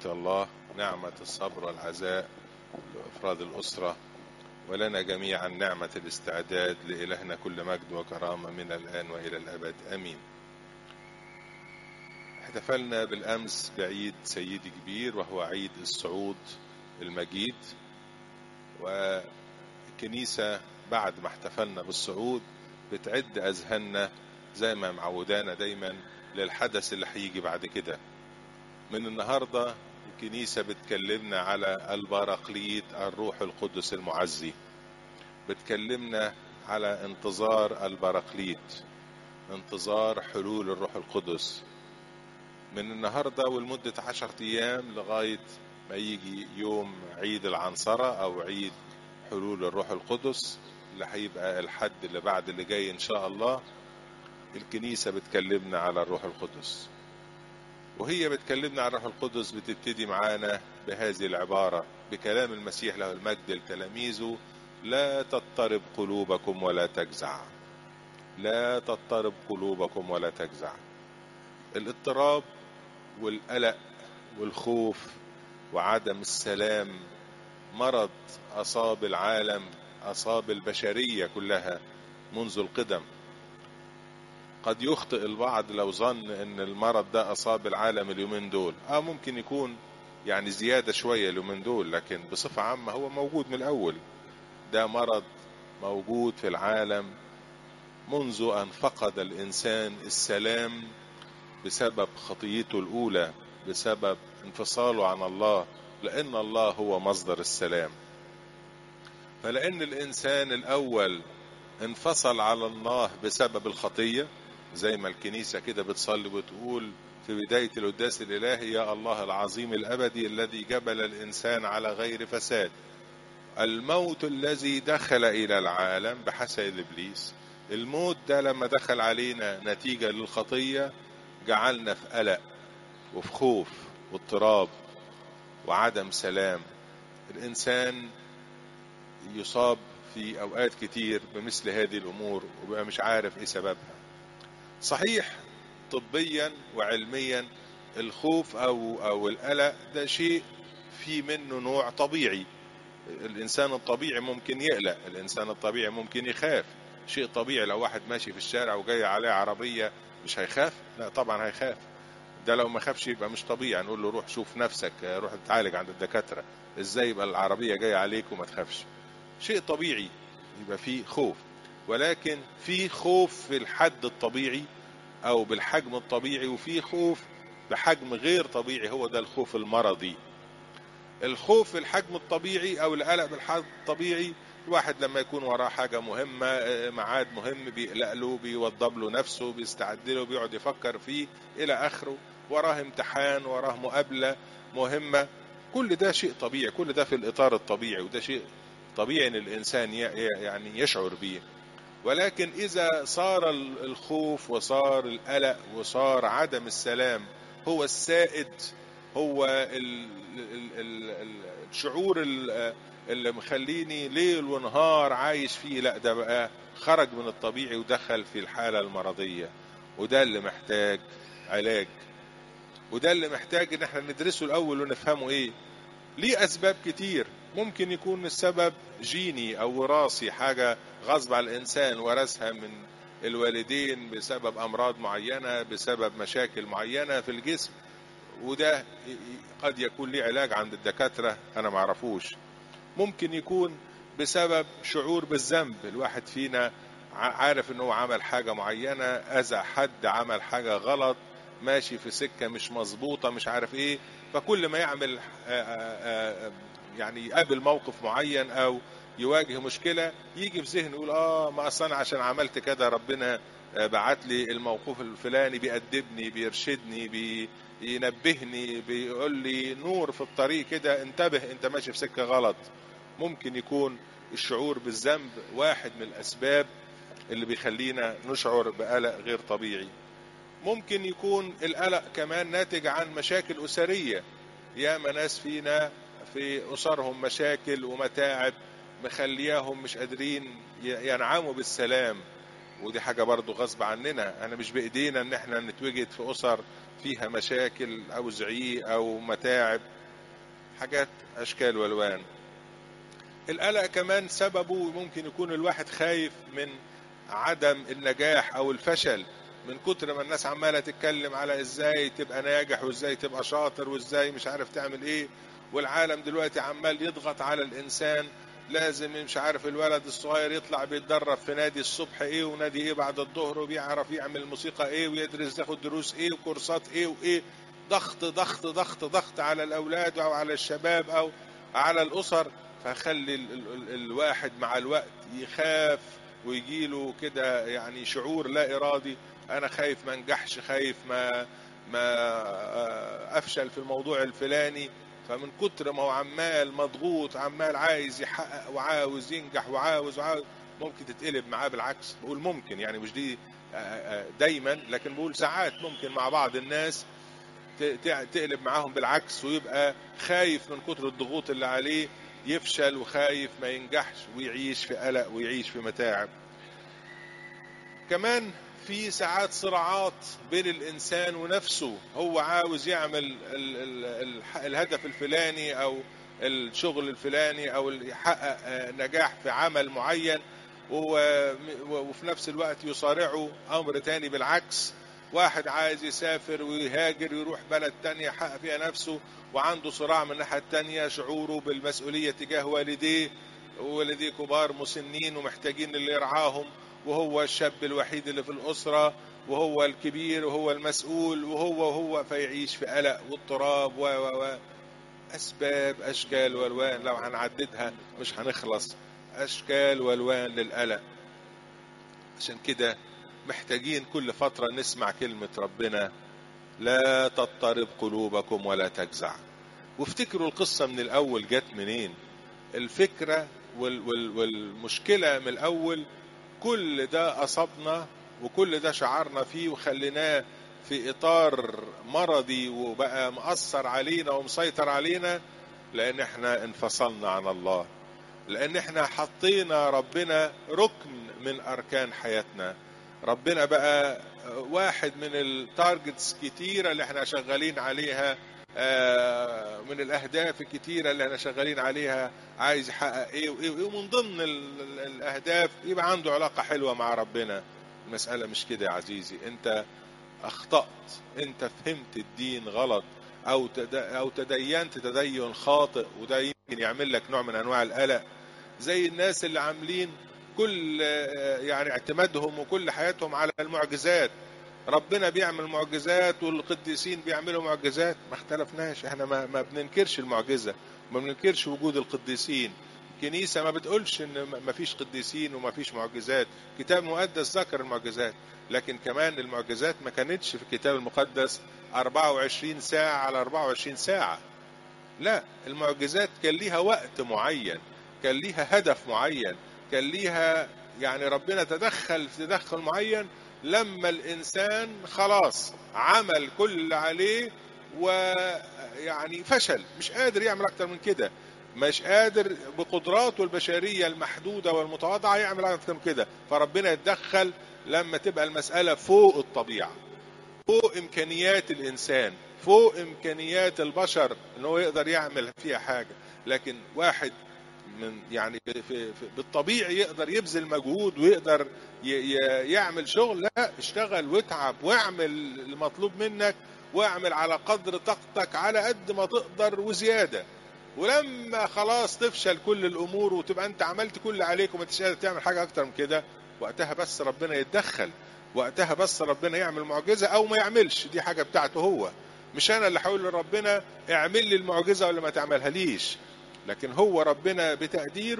الله نعمة الصبر والعزاء لأفراد الأسرة ولنا جميعا نعمة الاستعداد لإلهنا كل مجد وكرامة من الآن وإلى الأبد آمين احتفلنا بالأمس بعيد سيدي كبير وهو عيد الصعود المجيد والكنيسة بعد ما احتفلنا بالصعود بتعد أذهاننا زي ما معودانا دايما للحدث اللي هيجي بعد كده من النهاردة الكنيسة بتكلمنا على البراقليط الروح القدس المعزي بتكلمنا على انتظار البراقليط انتظار حلول الروح القدس من النهاردة ولمدة عشرة أيام لغاية ما يجي يوم عيد العنصرة أو عيد حلول الروح القدس اللي هيبقى الحد اللي بعد اللي جاي إن شاء الله الكنيسة بتكلمنا على الروح القدس وهي بتكلمنا عن الروح القدس بتبتدي معانا بهذه العبارة بكلام المسيح له المجد لتلاميذه لا تضطرب قلوبكم ولا تجزع لا تضطرب قلوبكم ولا تجزع الاضطراب والقلق والخوف وعدم السلام مرض أصاب العالم أصاب البشرية كلها منذ القدم قد يخطئ البعض لو ظن ان المرض ده اصاب العالم اليومين دول اه ممكن يكون يعني زيادة شوية اليومين دول لكن بصفة عامة هو موجود من الاول ده مرض موجود في العالم منذ ان فقد الانسان السلام بسبب خطيته الاولى بسبب انفصاله عن الله لان الله هو مصدر السلام فلان الانسان الاول انفصل على الله بسبب الخطيه زي ما الكنيسة كده بتصلي وتقول في بداية القداس الإلهي يا الله العظيم الأبدي الذي جبل الإنسان على غير فساد الموت الذي دخل إلى العالم بحسب إبليس الموت ده لما دخل علينا نتيجة للخطية جعلنا في قلق وفي خوف واضطراب وعدم سلام الإنسان يصاب في أوقات كتير بمثل هذه الأمور وبقى مش عارف إيه سببها صحيح طبيا وعلميا الخوف او او القلق ده شيء في منه نوع طبيعي الانسان الطبيعي ممكن يقلق الانسان الطبيعي ممكن يخاف شيء طبيعي لو واحد ماشي في الشارع وجاي عليه عربيه مش هيخاف لا طبعا هيخاف ده لو ما خافش يبقى مش طبيعي نقول له روح شوف نفسك روح تعالج عند الدكاتره ازاي يبقى العربيه جايه عليك وما تخافش شيء طبيعي يبقى فيه خوف ولكن في خوف في الحد الطبيعي او بالحجم الطبيعي وفي خوف بحجم غير طبيعي هو ده الخوف المرضي الخوف في الحجم الطبيعي او القلق بالحجم الطبيعي الواحد لما يكون وراه حاجة مهمة ميعاد مهم بيقلق له بيوضب له نفسه بيستعد له بيقعد يفكر فيه إلى آخره وراه امتحان وراه مقابلة مهمة كل ده شيء طبيعي كل ده في الإطار الطبيعي وده شيء طبيعي إن الإنسان يعني يشعر بيه ولكن إذا صار الخوف وصار القلق وصار عدم السلام هو السائد هو الشعور اللي مخليني ليل ونهار عايش فيه لا ده بقى خرج من الطبيعي ودخل في الحالة المرضية وده اللي محتاج علاج وده اللي محتاج ان احنا ندرسه الاول ونفهمه ايه ليه اسباب كتير ممكن يكون السبب جيني او وراثي حاجه غصب على الانسان ورثها من الوالدين بسبب امراض معينه بسبب مشاكل معينه في الجسم وده قد يكون ليه علاج عند الدكاتره انا معرفوش ممكن يكون بسبب شعور بالذنب الواحد فينا عارف انه عمل حاجه معينه اذى حد عمل حاجه غلط ماشي في سكه مش مظبوطه مش عارف ايه فكل ما يعمل يعني يقابل موقف معين او يواجه مشكله يجي في ذهنه يقول اه ما اصل انا عشان عملت كده ربنا بعت لي الموقف الفلاني بيأدبني بيرشدني بينبهني بيقول لي نور في الطريق كده انتبه انت ماشي في سكه غلط ممكن يكون الشعور بالذنب واحد من الاسباب اللي بيخلينا نشعر بقلق غير طبيعي ممكن يكون القلق كمان ناتج عن مشاكل اسريه ياما ناس فينا في أسرهم مشاكل ومتاعب مخلياهم مش قادرين ينعموا بالسلام ودي حاجة برضو غصب عننا انا مش بايدينا ان احنا نتوجد في اسر فيها مشاكل او زعيق او متاعب حاجات اشكال والوان القلق كمان سببه ممكن يكون الواحد خايف من عدم النجاح او الفشل من كتر ما الناس عماله تتكلم على ازاي تبقى ناجح وازاي تبقى شاطر وازاي مش عارف تعمل ايه والعالم دلوقتي عمال يضغط على الانسان لازم مش عارف الولد الصغير يطلع بيتدرب في نادي الصبح ايه ونادي ايه بعد الظهر وبيعرف يعمل موسيقى ايه ويدرس ياخد دروس ايه وكورسات ايه وايه ضغط ضغط ضغط ضغط على الاولاد او على الشباب او على الاسر فخلي ال ال ال الواحد مع الوقت يخاف ويجيله كده يعني شعور لا ارادي انا خايف ما انجحش خايف ما ما افشل في الموضوع الفلاني فمن كتر ما هو عمال مضغوط عمال عايز يحقق وعاوز ينجح وعاوز وعاوز ممكن تتقلب معاه بالعكس بقول ممكن يعني مش دي دايما لكن بقول ساعات ممكن مع بعض الناس تقلب معاهم بالعكس ويبقى خايف من كتر الضغوط اللي عليه يفشل وخايف ما ينجحش ويعيش في قلق ويعيش في متاعب كمان في ساعات صراعات بين الانسان ونفسه هو عاوز يعمل ال ال ال الهدف الفلاني او الشغل الفلاني او يحقق نجاح في عمل معين وفي نفس الوقت يصارعه امر تاني بالعكس واحد عايز يسافر ويهاجر ويروح بلد تانية يحقق فيها نفسه وعنده صراع من الناحية التانية شعوره بالمسؤولية تجاه والديه ووالديه كبار مسنين ومحتاجين اللي يرعاهم وهو الشاب الوحيد اللي في الأسرة وهو الكبير وهو المسؤول وهو وهو فيعيش في قلق واضطراب و و و أسباب أشكال والوان لو هنعددها مش هنخلص أشكال والوان للقلق عشان كده محتاجين كل فترة نسمع كلمة ربنا لا تضطرب قلوبكم ولا تجزع وافتكروا القصة من الأول جت منين الفكرة وال وال والمشكلة من الأول كل ده أصبنا وكل ده شعرنا فيه وخليناه في إطار مرضي وبقى مأثر علينا ومسيطر علينا لأن احنا انفصلنا عن الله لأن احنا حطينا ربنا ركن من أركان حياتنا ربنا بقى واحد من التارجتس كتيرة اللي احنا شغالين عليها من الأهداف الكتيرة اللي احنا شغالين عليها عايز يحقق ايه وايه وايه ومن ضمن الأهداف يبقى عنده علاقة حلوة مع ربنا المسألة مش كده يا عزيزي انت أخطأت انت فهمت الدين غلط أو أو تدينت تدين خاطئ وده يمكن يعمل لك نوع من أنواع القلق زي الناس اللي عاملين كل يعني اعتمادهم وكل حياتهم على المعجزات ربنا بيعمل معجزات والقديسين بيعملوا معجزات ما اختلفناش احنا ما, ما بننكرش المعجزة ما بننكرش وجود القديسين الكنيسة ما بتقولش ان ما فيش قديسين وما فيش معجزات كتاب مقدس ذكر المعجزات لكن كمان المعجزات ما كانتش في الكتاب المقدس 24 ساعة على 24 ساعة لا المعجزات كان ليها وقت معين كان ليها هدف معين كان ليها يعني ربنا تدخل في تدخل معين لما الانسان خلاص عمل كل اللي عليه ويعني فشل مش قادر يعمل اكتر من كده مش قادر بقدراته البشرية المحدودة والمتواضعة يعمل أكتر من كده فربنا يتدخل لما تبقى المسألة فوق الطبيعة فوق إمكانيات الإنسان فوق إمكانيات البشر إن هو يقدر يعمل فيها حاجة لكن واحد من يعني في في بالطبيعي يقدر يبذل مجهود ويقدر يعمل شغل لا اشتغل واتعب واعمل المطلوب منك واعمل على قدر طاقتك على قد ما تقدر وزياده ولما خلاص تفشل كل الامور وتبقى انت عملت كل اللي عليك وما انتش قادر تعمل حاجه اكتر من كده وقتها بس ربنا يتدخل وقتها بس ربنا يعمل معجزه او ما يعملش دي حاجه بتاعته هو مش انا اللي هقول لربنا اعمل لي المعجزه ولا ما تعملها ليش لكن هو ربنا بتقديره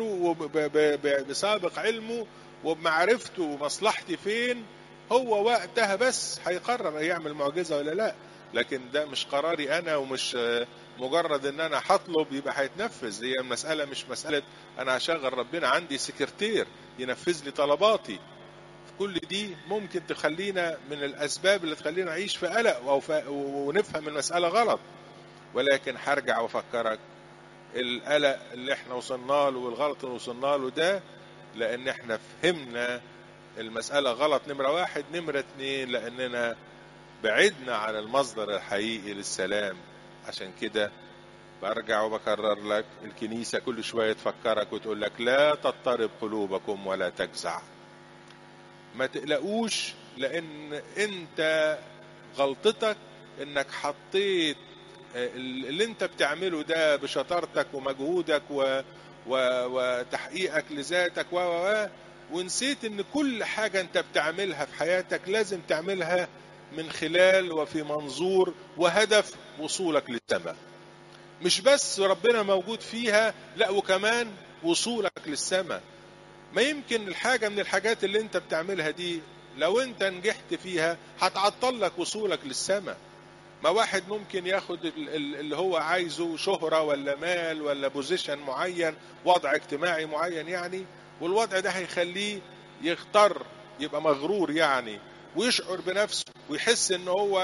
وبسابق علمه وبمعرفته ومصلحتي فين هو وقتها بس هيقرر يعمل معجزه ولا لا لكن ده مش قراري انا ومش مجرد ان انا هطلب يبقى هيتنفذ هي المساله مش مساله انا هشغل ربنا عندي سكرتير ينفذ لي طلباتي كل دي ممكن تخلينا من الاسباب اللي تخلينا نعيش في قلق أو ف... ونفهم المساله غلط ولكن هرجع وافكرك القلق اللي احنا وصلنا له والغلط اللي وصلنا له ده لان احنا فهمنا المسألة غلط نمرة واحد نمرة اتنين لأننا بعدنا عن المصدر الحقيقي للسلام عشان كده برجع وبكرر لك الكنيسة كل شوية تفكرك وتقول لك لا تضطرب قلوبكم ولا تجزع ما تقلقوش لأن أنت غلطتك إنك حطيت اللي أنت بتعمله ده بشطارتك ومجهودك و... و... وتحقيقك لذاتك و و ونسيت إن كل حاجة أنت بتعملها في حياتك لازم تعملها من خلال وفي منظور وهدف وصولك للسماء مش بس ربنا موجود فيها لا وكمان وصولك للسماء ما يمكن الحاجة من الحاجات اللي انت بتعملها دي لو انت نجحت فيها هتعطل لك وصولك للسماء ما واحد ممكن ياخد اللي هو عايزه شهرة ولا مال ولا بوزيشن معين وضع اجتماعي معين يعني والوضع ده هيخليه يختار يبقى مغرور يعني ويشعر بنفسه ويحس ان هو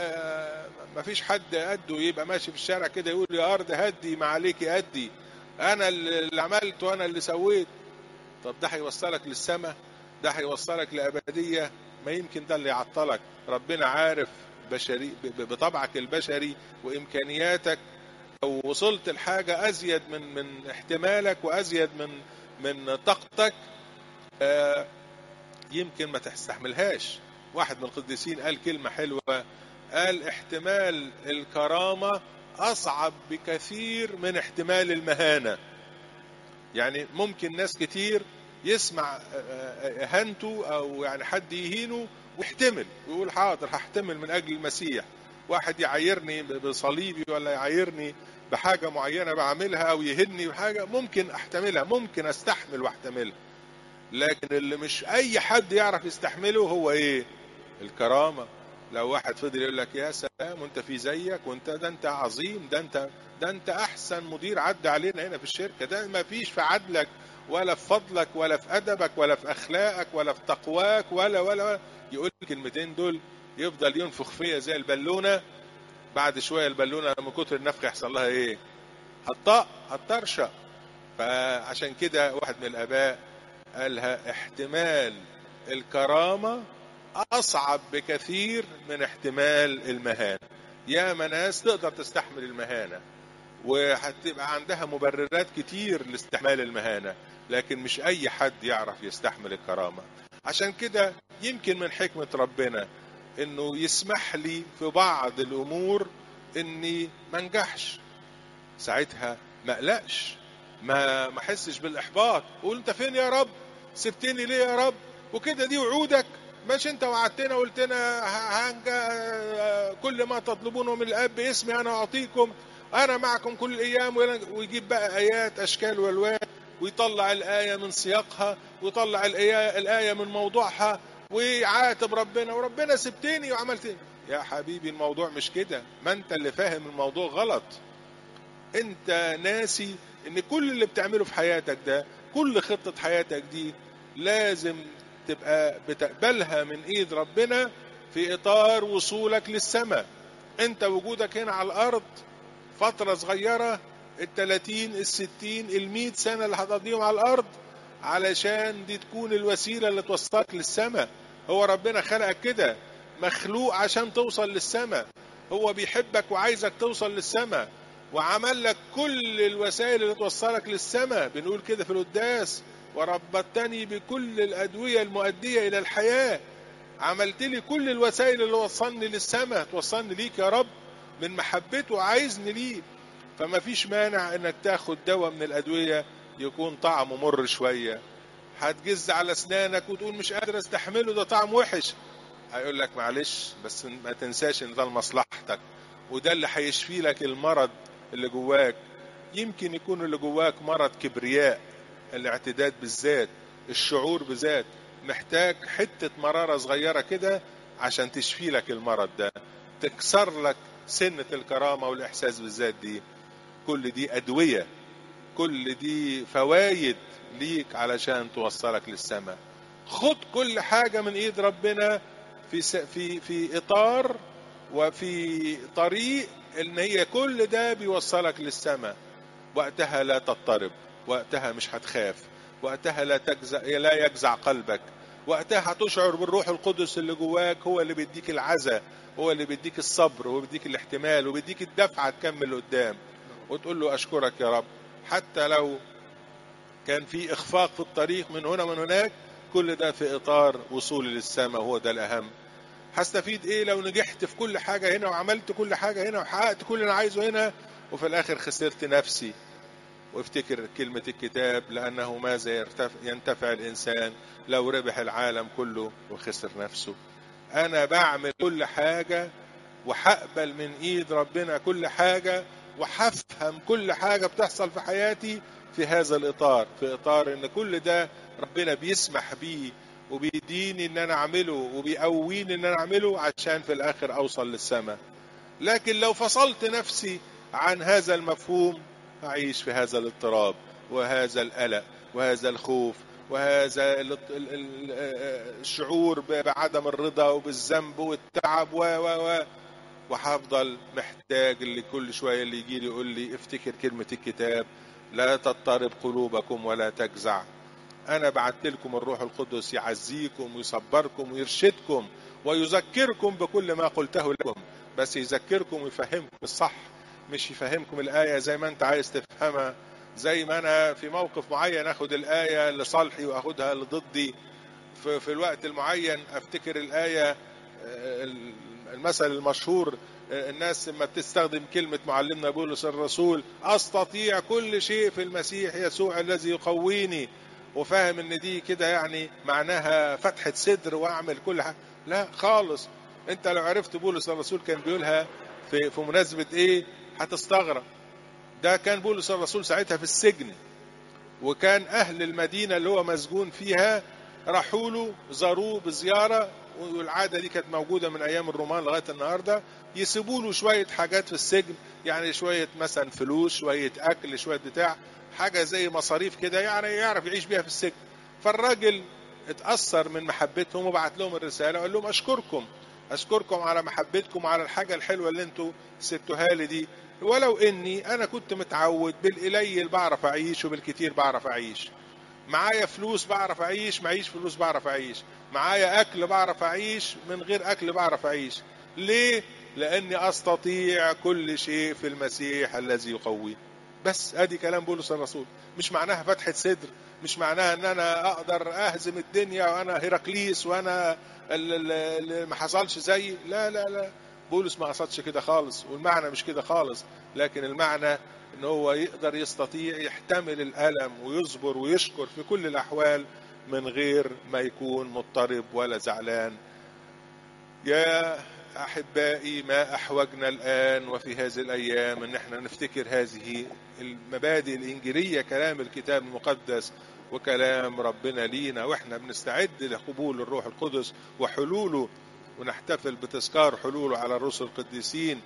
مفيش حد قده يبقى ماشي في الشارع كده يقول يا ارض هدي ما عليك هدي انا اللي عملت وانا اللي سويت طب ده هيوصلك للسماء ده هيوصلك لابديه ما يمكن ده اللي يعطلك ربنا عارف بشري بطبعك البشري وامكانياتك لو وصلت لحاجه ازيد من من احتمالك وازيد من من طاقتك آه يمكن ما تستحملهاش واحد من القديسين قال كلمة حلوة قال احتمال الكرامة أصعب بكثير من احتمال المهانة يعني ممكن ناس كتير يسمع اهانته او يعني حد يهينه ويحتمل ويقول حاضر هحتمل من اجل المسيح واحد يعايرني بصليبي ولا يعايرني بحاجه معينه بعملها او يهني بحاجه ممكن احتملها ممكن استحمل واحتملها لكن اللي مش اي حد يعرف يستحمله هو ايه الكرامه لو واحد فضل يقول لك يا سلام وانت في زيك وانت ده انت عظيم ده انت ده انت احسن مدير عدى علينا هنا في الشركه ده ما فيش في عدلك ولا في فضلك ولا في ادبك ولا في اخلاقك ولا في تقواك ولا ولا, ولا. يقول الكلمتين دول يفضل ينفخ فيا زي البالونه بعد شويه البالونه من كتر النفخ يحصل لها ايه؟ هتطق هتطرشق فعشان كده واحد من الاباء قالها احتمال الكرامه اصعب بكثير من احتمال المهانه يا ناس تقدر تستحمل المهانه وهتبقى عندها مبررات كتير لاستحمال المهانه لكن مش اي حد يعرف يستحمل الكرامه عشان كده يمكن من حكمه ربنا انه يسمح لي في بعض الامور اني ما انجحش ساعتها ما اقلقش ما ما احسش بالاحباط قول انت فين يا رب سبتني ليه يا رب وكده دي وعودك مش انت وعدتنا وقلت لنا هنجا كل ما تطلبونه من الاب باسمي انا اعطيكم انا معكم كل الايام ويجيب بقى ايات اشكال والوان ويطلع الايه من سياقها ويطلع الايه الايه من موضوعها ويعاتب ربنا وربنا سبتني وعملت يا حبيبي الموضوع مش كده ما انت اللي فاهم الموضوع غلط انت ناسي ان كل اللي بتعمله في حياتك ده كل خطة حياتك دي لازم تبقى بتقبلها من ايد ربنا في اطار وصولك للسماء انت وجودك هنا على الارض فترة صغيرة التلاتين الستين المية سنة اللي هتقضيهم على الارض علشان دي تكون الوسيلة اللي توصلك للسماء هو ربنا خلقك كده مخلوق عشان توصل للسماء هو بيحبك وعايزك توصل للسماء وعمل لك كل الوسائل اللي توصلك للسماء بنقول كده في القداس وربطتني بكل الأدوية المؤدية إلى الحياة عملت لي كل الوسائل اللي وصلني للسماء توصلني ليك يا رب من محبته وعايزني ليه فما فيش مانع انك تاخد دواء من الأدوية يكون طعمه مر شوية هتجز على اسنانك وتقول مش قادر استحمله ده طعم وحش هيقول لك معلش بس ما تنساش ان ده لمصلحتك وده اللي هيشفي لك المرض اللي جواك يمكن يكون اللي جواك مرض كبرياء الاعتداد بالذات الشعور بذات محتاج حتة مرارة صغيرة كده عشان تشفي لك المرض ده تكسر لك سنة الكرامة والإحساس بالذات دي كل دي أدوية كل دي فوايد ليك علشان توصلك للسماء خد كل حاجة من إيد ربنا في في في إطار وفي طريق ان هي كل ده بيوصلك للسماء وقتها لا تضطرب وقتها مش هتخاف وقتها لا تجزع لا يجزع قلبك وقتها هتشعر بالروح القدس اللي جواك هو اللي بيديك العزة هو اللي بيديك الصبر هو بيديك الاحتمال وبيديك الدفعة تكمل قدام وتقول له أشكرك يا رب حتى لو كان في إخفاق في الطريق من هنا من هناك كل ده في إطار وصولي للسماء هو ده الأهم هستفيد إيه لو نجحت في كل حاجة هنا وعملت كل حاجة هنا وحققت كل اللي أنا عايزه هنا وفي الآخر خسرت نفسي وافتكر كلمة الكتاب لأنه ماذا ينتفع الإنسان لو ربح العالم كله وخسر نفسه أنا بعمل كل حاجة وهقبل من إيد ربنا كل حاجة وهفهم كل حاجة بتحصل في حياتي في هذا الإطار في إطار إن كل ده ربنا بيسمح بيه وبيديني إن أنا أعمله وبيقويني إن أنا أعمله عشان في الآخر أوصل للسماء لكن لو فصلت نفسي عن هذا المفهوم أعيش في هذا الاضطراب وهذا القلق وهذا الخوف وهذا الشعور بعدم الرضا وبالذنب والتعب و و و وهفضل محتاج اللي كل شويه اللي يجي لي يقول لي افتكر كلمه الكتاب لا تضطرب قلوبكم ولا تجزع انا بعت لكم الروح القدس يعزيكم ويصبركم ويرشدكم ويذكركم بكل ما قلته لكم بس يذكركم ويفهمكم الصح مش يفهمكم الآية زي ما أنت عايز تفهمها زي ما أنا في موقف معين أخد الآية لصالحي وأخدها لضدي في, في الوقت المعين أفتكر الآية المثل المشهور الناس لما بتستخدم كلمة معلمنا بولس الرسول أستطيع كل شيء في المسيح يسوع الذي يقويني وفاهم ان دي كده يعني معناها فتحة صدر واعمل كل حاجة لا خالص انت لو عرفت بولس الرسول كان بيقولها في, في مناسبة ايه هتستغرب ده كان بولس الرسول ساعتها في السجن وكان اهل المدينة اللي هو مسجون فيها راحوا له زاروه بزيارة والعادة دي كانت موجودة من أيام الرومان لغاية النهاردة يسيبوا له شوية حاجات في السجن يعني شوية مثلا فلوس شوية أكل شوية بتاع حاجة زي مصاريف كده يعني يعرف يعيش بيها في السجن فالراجل اتأثر من محبتهم وبعت لهم الرسالة وقال لهم أشكركم أشكركم على محبتكم وعلى الحاجة الحلوة اللي انتوا سبتوها لي دي ولو إني أنا كنت متعود بالقليل بعرف أعيش وبالكتير بعرف أعيش معايا فلوس بعرف أعيش معيش فلوس بعرف أعيش معايا أكل بعرف أعيش من غير أكل بعرف أعيش ليه؟ لأني أستطيع كل شيء في المسيح الذي يقوي بس ادي كلام بولس الرسول مش معناها فتحة صدر مش معناها ان انا اقدر اهزم الدنيا وانا هيراكليس وانا اللي ما حصلش زي لا لا لا بولس ما قصدش كده خالص والمعنى مش كده خالص لكن المعنى ان هو يقدر يستطيع يحتمل الالم ويصبر ويشكر في كل الاحوال من غير ما يكون مضطرب ولا زعلان يا احبائي ما احوجنا الان وفي هذه الايام ان احنا نفتكر هذه المبادئ الانجيليه كلام الكتاب المقدس وكلام ربنا لينا واحنا بنستعد لقبول الروح القدس وحلوله ونحتفل بتذكار حلوله على الرسل القديسين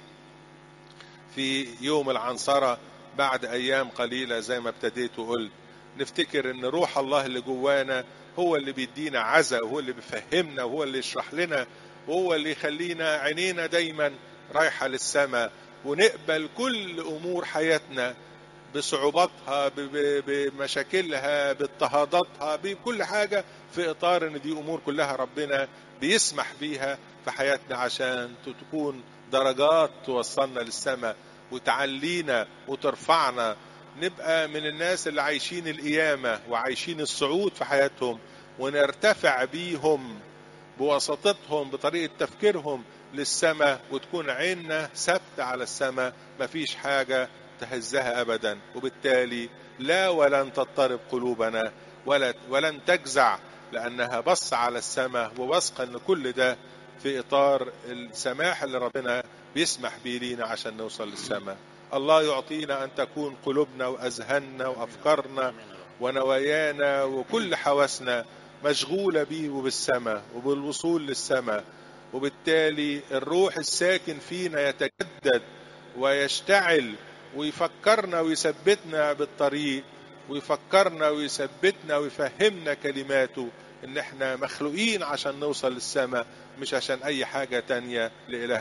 في يوم العنصرة بعد أيام قليلة زي ما ابتديت وقلت نفتكر ان روح الله اللي جوانا هو اللي بيدينا عزة وهو اللي بيفهمنا وهو اللي يشرح لنا وهو اللي يخلينا عينينا دايما رايحة للسماء ونقبل كل أمور حياتنا بصعوباتها بمشاكلها باضطهاداتها بكل حاجة في إطار إن دي أمور كلها ربنا بيسمح بيها في حياتنا عشان تكون درجات توصلنا للسماء وتعلينا وترفعنا نبقى من الناس اللي عايشين القيامة وعايشين الصعود في حياتهم ونرتفع بيهم بواسطتهم بطريقة تفكيرهم للسماء وتكون عيننا ثابتة على السماء مفيش حاجة تهزها أبدا وبالتالي لا ولن تضطرب قلوبنا ولا ولن تجزع لأنها بص على السماء وواثقة أن كل ده في إطار السماح اللي ربنا بيسمح بيه لينا عشان نوصل للسماء الله يعطينا أن تكون قلوبنا وأذهاننا وأفكارنا ونوايانا وكل حواسنا مشغولة بيه وبالسماء وبالوصول للسماء وبالتالي الروح الساكن فينا يتجدد ويشتعل ويفكرنا ويثبتنا بالطريق ويفكرنا ويثبتنا ويفهمنا كلماته ان احنا مخلوقين عشان نوصل للسماء مش عشان اي حاجة تانية لإله